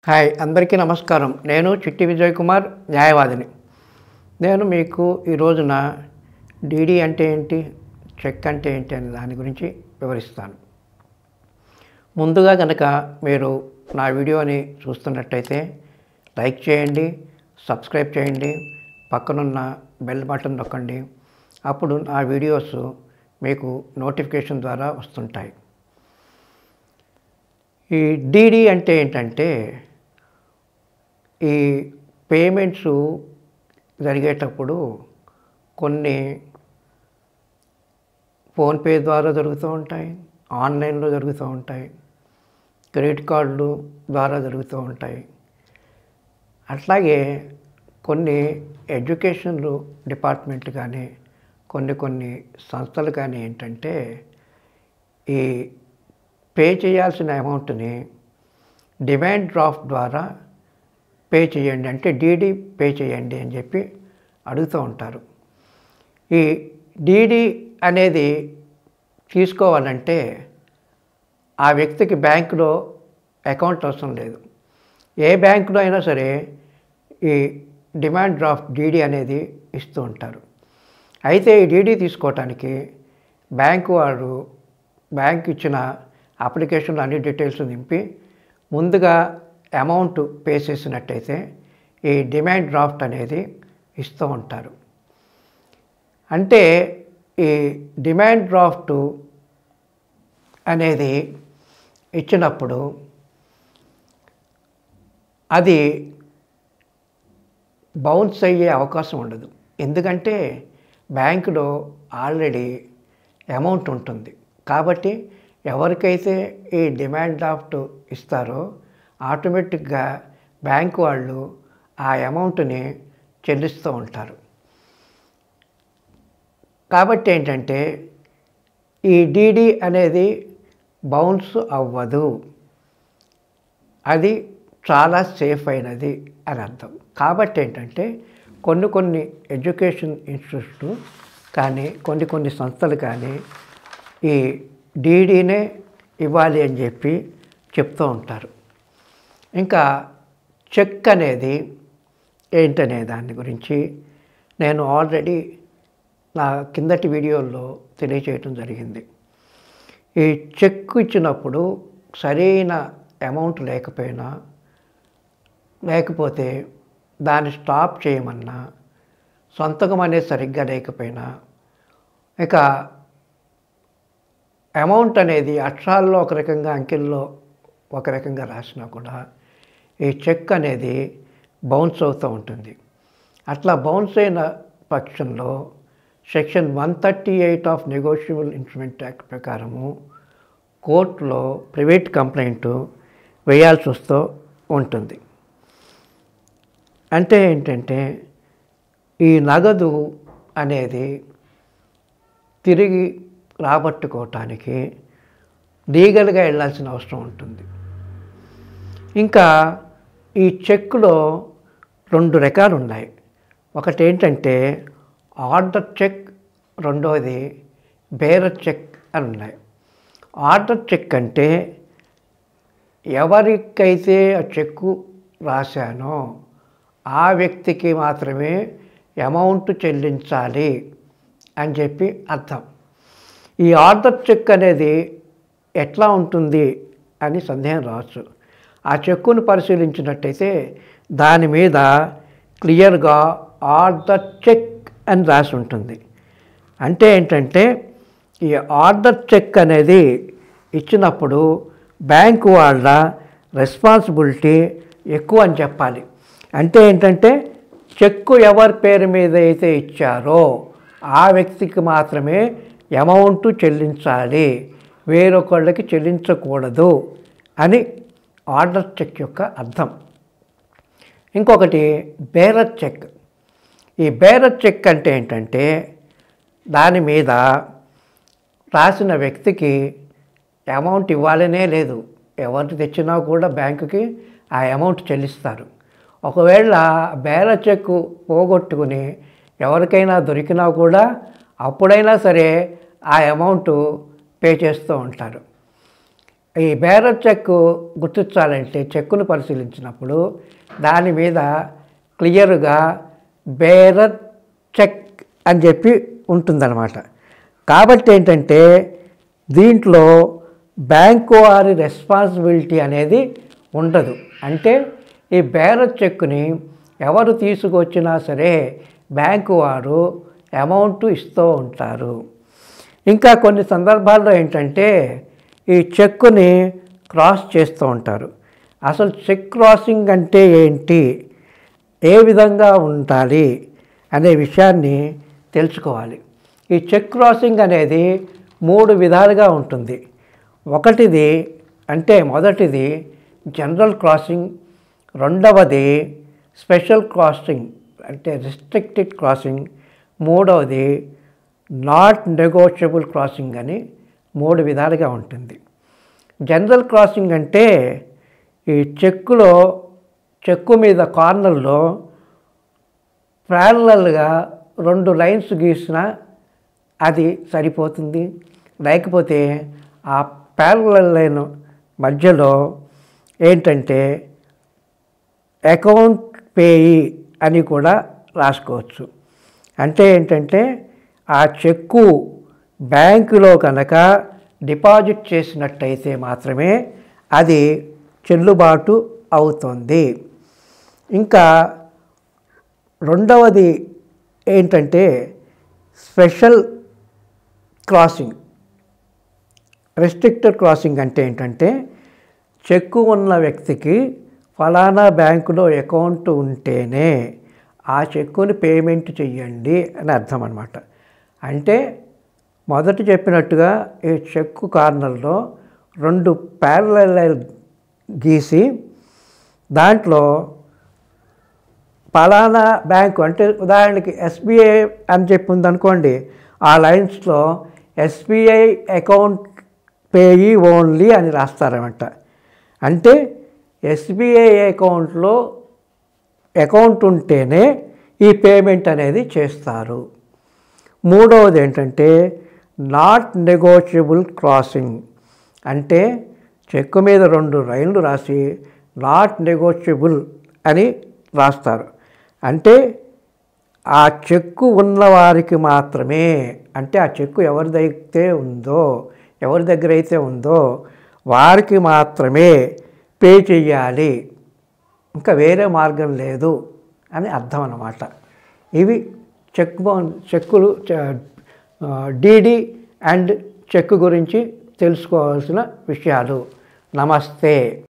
hi అందరికీ నమస్కారం నేను చిట్టి విజయ్ కుమార్ న్యాయవాదిని నేను మీకు ఈ రోజున డీడీ అంటే ఏంటి చెక్ అంటే ఏంటి అనే దాని గురించి వివరిస్తాను ముందుగా కనుక మీరు నా వీడియోని చూస్తున్నట్టయితే లైక్ చేయండి సబ్స్క్రైబ్ చేయండి పక్కనున్న బెల్ బటన్ నొక్కండి అప్పుడు నా వీడియోస్ మీకు నోటిఫికేషన్ ద్వారా వస్తుంటాయి ఈ డీడీ అంటే ఏంటంటే ఈ పేమెంట్స్ జరిగేటప్పుడు కొన్ని ఫోన్పే ద్వారా జరుగుతూ ఉంటాయి ఆన్లైన్లో జరుగుతూ ఉంటాయి క్రెడిట్ కార్డులు ద్వారా జరుగుతూ ఉంటాయి అట్లాగే కొన్ని ఎడ్యుకేషన్ డిపార్ట్మెంట్ కానీ కొన్ని కొన్ని సంస్థలు కానీ ఏంటంటే ఈ పే చేయాల్సిన అమౌంట్ని డిమాండ్ డ్రాఫ్ట్ ద్వారా పే చేయండి అంటే డీడీ పే చేయండి అని చెప్పి అడుగుతూ ఉంటారు ఈ డీడీ అనేది తీసుకోవాలంటే ఆ వ్యక్తికి బ్యాంకులో అకౌంట్ అవసరం లేదు ఏ బ్యాంకులో అయినా సరే ఈ డిమాండ్ డ్రాఫ్ట్ డీడీ అనేది ఇస్తూ ఉంటారు అయితే ఈ డీడీ తీసుకోవటానికి బ్యాంకు వారు బ్యాంక్ ఇచ్చిన అప్లికేషన్లో అన్ని డీటెయిల్స్ నింపి ముందుగా అమౌంట్ పే చేసినట్టయితే ఈ డిమాండ్ డ్రాఫ్ట్ అనేది ఇస్తూ ఉంటారు అంటే ఈ డిమాండ్ డ్రాఫ్ట్ అనేది ఇచ్చినప్పుడు అది బౌన్స్ అయ్యే అవకాశం ఉండదు ఎందుకంటే బ్యాంకులో ఆల్రెడీ అమౌంట్ ఉంటుంది కాబట్టి ఎవరికైతే ఈ డిమాండ్ డ్రాఫ్ట్ ఇస్తారో ఆటోమేటిక్గా బ్యాంకు వాళ్ళు ఆ అమౌంట్ని చెల్లిస్తూ ఉంటారు కాబట్టి ఏంటంటే ఈ డీడీ అనేది బౌన్స్ అవ్వదు అది చాలా సేఫ్ అయినది అని అర్థం కాబట్టి ఏంటంటే కొన్ని కొన్ని ఎడ్యుకేషన్ ఇన్స్టిట్యూట్స్ కానీ కొన్ని కొన్ని సంస్థలు కానీ ఈ డీడీనే ఇవ్వాలి అని చెప్పి చెప్తూ ఉంటారు ఇంకా చెక్ అనేది ఏంటనే దాని గురించి నేను ఆల్రెడీ నా కిందటి వీడియోల్లో తెలియచేయటం జరిగింది ఈ చెక్ ఇచ్చినప్పుడు సరైన అమౌంట్ లేకపోయినా లేకపోతే దాన్ని స్టాప్ చేయమన్నా సొంతకం అనేది సరిగ్గా లేకపోయినా ఇక అమౌంట్ అనేది అక్షరాల్లో ఒక రకంగా అంకెల్లో ఒక రకంగా రాసినా కూడా ఈ చెక్ అనేది బౌన్స్ అవుతూ ఉంటుంది అట్లా బౌన్స్ అయిన పక్షంలో section one thirty eight of negotiable instrument act ప్రకారము కోర్టులో ప్రైవేట్ కంప్లైంట్ వేయాల్సి వస్తూ ఉంటుంది అంటే ఏంటంటే ఈ నగదు అనేది తిరిగి రాబట్టుకోవటానికి లీగల్గా వెళ్ళాల్సిన అవసరం ఉంటుంది ఇంకా ఈ చెక్కులో రెండు రకాలు ఉన్నాయి ఒకటి ఏంటంటే ఆర్డర్ చెక్ రెండవది బేరర్ చెక్ అని ఉన్నాయి ఆర్డర్ చెక్ అంటే ఎవరికైతే ఆ చెక్కు రాశానో ఆ వ్యక్తికి మాత్రమే అమౌంట్ చెల్లించాలి అని చెప్పి అర్థం ఈ ఆర్డర్ చెక్ అనేది ఎట్లా ఉంటుంది అని సందేహం రావచ్చు ఆ చెక్కును పరిశీలించినట్టయితే దాని మీద క్లియర్గా ఆర్డర్ చెక్ అని రాసి ఉంటుంది అంటే ఏంటంటే ఈ ఆర్డర్ చెక్ అనేది ఇచ్చినప్పుడు బ్యాంకు వాళ్ళ రెస్పాన్సిబిలిటీ ఎక్కువ అని చెప్పాలి అంటే ఏంటంటే చెక్కు ఎవరి పేరు మీద అయితే ఇచ్చారో ఆ వ్యక్తికి మాత్రమే అమౌంట్ చెల్లించాలి వేరొకళ్ళకి చెల్లించకూడదు అని ఆర్డర్ చెక్ యొక్క అర్థం ఇంకొకటి బేరర్ చెక్ ఈ బేరర్ చెక్ అంటే ఏంటంటే దాని మీద రాసిన వ్యక్తికి అమౌంట్ ఇవ్వాలనే లేదు ఎవరు తెచ్చినా కూడా బ్యాంకుకి ఆ అమౌంట్ చెల్లిస్తారు ఒకవేళ బేరర్ చెక్ పోగొట్టుకుని ఎవరికైనా దొరికినా కూడా అప్పుడైనా సరే ఆ అమౌంట్ పే చేస్తూ ఉంటారు ఈ బేరర్ చెక్ గుర్తించాలంటే చెక్కును పరిశీలించినప్పుడు దాని మీద క్లియర్గా బేరర్ చెక్ అని చెప్పి ఉంటుందన్నమాట కాబట్టి ఏంటంటే దీంట్లో బ్యాంకు వారి రెస్పాన్సిబిలిటీ అనేది ఉండదు అంటే ఈ బేరర్ చెక్కుని ఎవరు తీసుకొచ్చినా సరే బ్యాంకు వారు అమౌంట్ ఇస్తూ ఉంటారు ఇంకా కొన్ని సందర్భాల్లో ఏంటంటే ఈ చెక్కుని క్రాస్ చేస్తూ ఉంటారు అసలు చెక్ క్రాసింగ్ అంటే ఏంటి ఏ విధంగా ఉండాలి అనే విషయాన్ని తెలుసుకోవాలి ఈ చెక్ క్రాసింగ్ అనేది మూడు విధాలుగా ఉంటుంది ఒకటిది అంటే మొదటిది జనరల్ క్రాసింగ్ రెండవది స్పెషల్ క్రాసింగ్ అంటే రిస్ట్రిక్టెడ్ క్రాసింగ్ మూడవది నాట్ నెగోషియబుల్ క్రాసింగ్ అని మూడు విధాలుగా ఉంటుంది జనరల్ క్రాసింగ్ అంటే ఈ చెక్కులో చెక్కు మీద కార్నర్లో ప్యారలల్గా రెండు లైన్స్ గీసిన అది సరిపోతుంది లేకపోతే ఆ ప్యారలల్ లైన్ మధ్యలో ఏంటంటే అకౌంట్ పేయి అని కూడా రాసుకోవచ్చు అంటే ఏంటంటే ఆ చెక్కు బ్యాంకులో కనుక డిపాజిట్ చేసినట్టయితే మాత్రమే అది చెల్లుబాటు అవుతుంది ఇంకా రెండవది ఏంటంటే స్పెషల్ క్రాసింగ్ రెస్ట్రిక్టెడ్ క్రాసింగ్ అంటే ఏంటంటే చెక్కు ఉన్న వ్యక్తికి ఫలానా బ్యాంకులో అకౌంట్ ఉంటేనే ఆ చెక్కుని పేమెంట్ చెయ్యండి అని అర్థం అనమాట అంటే మొదట చెప్పినట్టుగా ఈ చెక్కు కార్నర్లో రెండు ప్యారలల్ గీసి దాంట్లో పలానా బ్యాంకు అంటే ఉదాహరణకి ఎస్బీఐ అని చెప్పి ఉందనుకోండి ఆ లైన్స్లో ఎస్బీఐ అకౌంట్ పేయి ఓన్లీ అని రాస్తారన్నమాట అంటే ఎస్బీఐ అకౌంట్లో అకౌంట్ ఉంటేనే ఈ పేమెంట్ అనేది చేస్తారు మూడవది ఏంటంటే నాట్ నెగోషియబుల్ క్రాసింగ్ అంటే చెక్కు మీద రెండు రైళ్లు రాసి నాట్ నెగోషియబుల్ అని రాస్తారు అంటే ఆ చెక్కు ఉన్నవారికి మాత్రమే అంటే ఆ చెక్కు ఎవరిదైతే ఉందో ఎవరి దగ్గర అయితే ఉందో వారికి మాత్రమే పే చెయ్యాలి ఇంకా వేరే మార్గం లేదు అని అర్థం అన్నమాట ఇవి చెక్ బౌన్ చెక్కులు డీడీ అండ్ చెక్ గురించి తెలుసుకోవాల్సిన విషయాలు నమస్తే